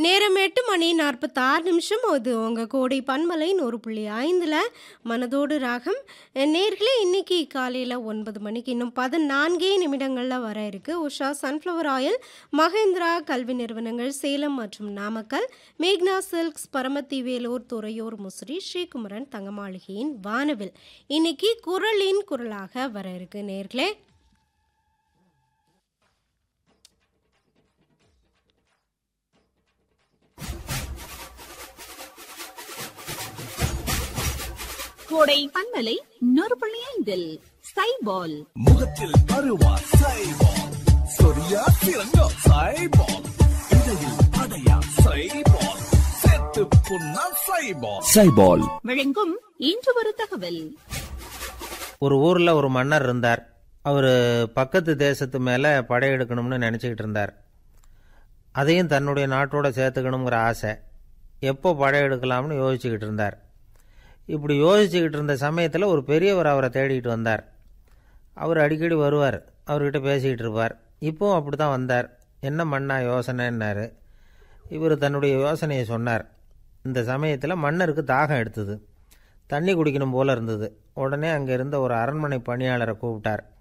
நேரம் எட்டு மணி நாற்பத்தாறு நிமிஷம் அது உங்கள் கோடை பன்மலை நூறு புள்ளி ஐந்தில் மனதோடு ராகம் நேர்களே இன்னைக்கு காலையில் ஒன்பது மணிக்கு இன்னும் பதினான்கே நிமிடங்களில் வர இருக்கு உஷா சன்ஃப்ளவர் ஆயில் மகேந்திரா கல்வி நிறுவனங்கள் சேலம் மற்றும் நாமக்கல் மேக்னா சில்க்ஸ் பரமத்தி வேலூர் துறையூர் முசிறி ஸ்ரீகுமரன் தங்கமாளிகையின் வானவில் இன்னைக்கு குரலின் குரலாக வர இருக்கு நேர்களே கோடை பன்மலை நூறு புள்ளி ஐந்தில் சைபால் முகத்தில் அருவா சைபால் சொரியா திறங்கோ சைபால் இடையில் அடையா சைபால் செத்து புண்ணா சைபால் சைபால் வழங்கும் இன்று ஒரு தகவல் ஒரு ஊரில் ஒரு மன்னர் இருந்தார் அவர் பக்கத்து தேசத்து மேலே படையெடுக்கணும்னு நினச்சிக்கிட்டு இருந்தார் அதையும் தன்னுடைய நாட்டோட சேர்த்துக்கணுங்கிற ஆசை எப்போ படையெடுக்கலாம்னு யோசிச்சுக்கிட்டு இருந்தார் இப்படி யோசிச்சுக்கிட்டு இருந்த சமயத்தில் ஒரு பெரியவர் அவரை தேடிக்கிட்டு வந்தார் அவர் அடிக்கடி வருவார் அவர்கிட்ட பேசிக்கிட்டு இருப்பார் இப்போவும் அப்படி தான் வந்தார் என்ன மண்ணா யோசனைன்னாரு இவர் தன்னுடைய யோசனையை சொன்னார் இந்த சமயத்தில் மன்னருக்கு தாகம் எடுத்தது தண்ணி குடிக்கணும் போல இருந்தது உடனே அங்கே இருந்த ஒரு அரண்மனை பணியாளரை கூப்பிட்டார்